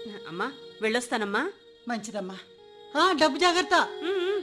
అమ్మా వెళ్ళొస్తానమ్మా మంచిదమ్మా ఆ, డబ్బు జాగ్రత్త ఉమ్, ఉమ్.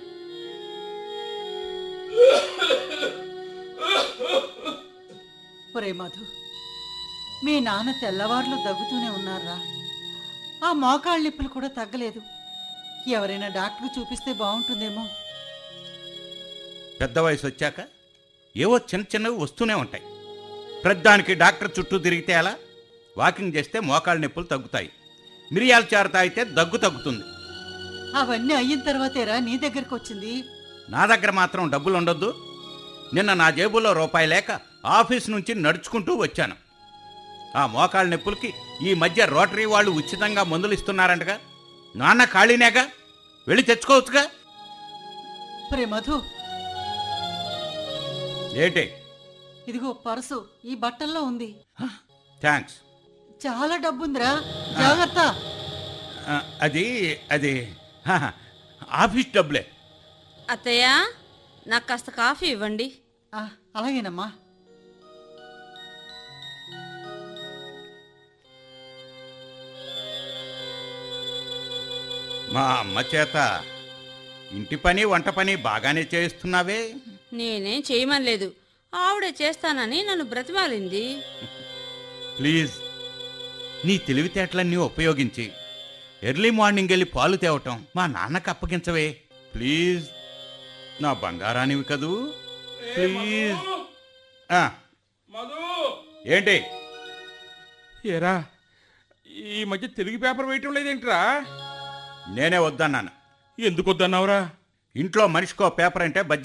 ఒరే మధు మీ నాన్న తెల్లవార్లు దగ్గుతూనే ఉన్నారా ఆ మోకాళ్ళ నిప్పులు కూడా తగ్గలేదు ఎవరైనా డాక్టర్కి చూపిస్తే బాగుంటుందేమో పెద్ద వయసు వచ్చాక ఏవో చిన్న చిన్నవి వస్తూనే ఉంటాయి ప్రతిదానికి డాక్టర్ చుట్టూ తిరిగితే ఎలా వాకింగ్ చేస్తే మోకాళ్ళ నొప్పులు తగ్గుతాయి మిరియాల చారు తాగితే దగ్గు తగ్గుతుంది అవన్నీ అయిన తర్వాతేరా నీ దగ్గరికి వచ్చింది నా దగ్గర మాత్రం డబ్బులు ఉండొద్దు నిన్న నా జేబులో రూపాయి లేక ఆఫీస్ నుంచి నడుచుకుంటూ వచ్చాను ఆ మోకాళ్ళ నొప్పులకి ఈ మధ్య రోటరీ వాళ్ళు ఉచితంగా మందులు ఇస్తున్నారంటగా నాన్న ఖాళీనేగా వెళ్ళి తెచ్చుకోవచ్చుగా ఒరే మధు ఏంటి ఇదిగో పర్సు ఈ బట్టల్లో ఉంది థ్యాంక్స్ చాలా డబ్బుందిరా జాగ్రత్త ఆ, అది అది హా, ఆఫీస్ డబ్బులే అత్తయ్య నాకు కాస్త కాఫీ ఇవ్వండి ఆ, అలాగేనమ్మా మా అమ్మ చేత ఇంటి పని వంట పని బాగానే చేయిస్తున్నావే నేనేం చేయమనలేదు ఆవిడే చేస్తానని నన్ను బ్రతిమాలింది ప్లీజ్ నీ తెలివితేటలన్నీ ఉపయోగించి ఎర్లీ మార్నింగ్ వెళ్ళి పాలు తేవటం మా నాన్నకు అప్పగించవే ప్లీజ్ నా బంగారానివి కదూ ప్లీజ్ ఆ, మధు ఏంటి ఏరా ఈ మధ్య తెలుగు పేపర్ వేయటం లేదేంట్రా నేనే వద్దన్నాను ఎందుకు వద్దన్నావురా ఇంట్లో మనిషికో పేపర్ అంటే బడ్జెట్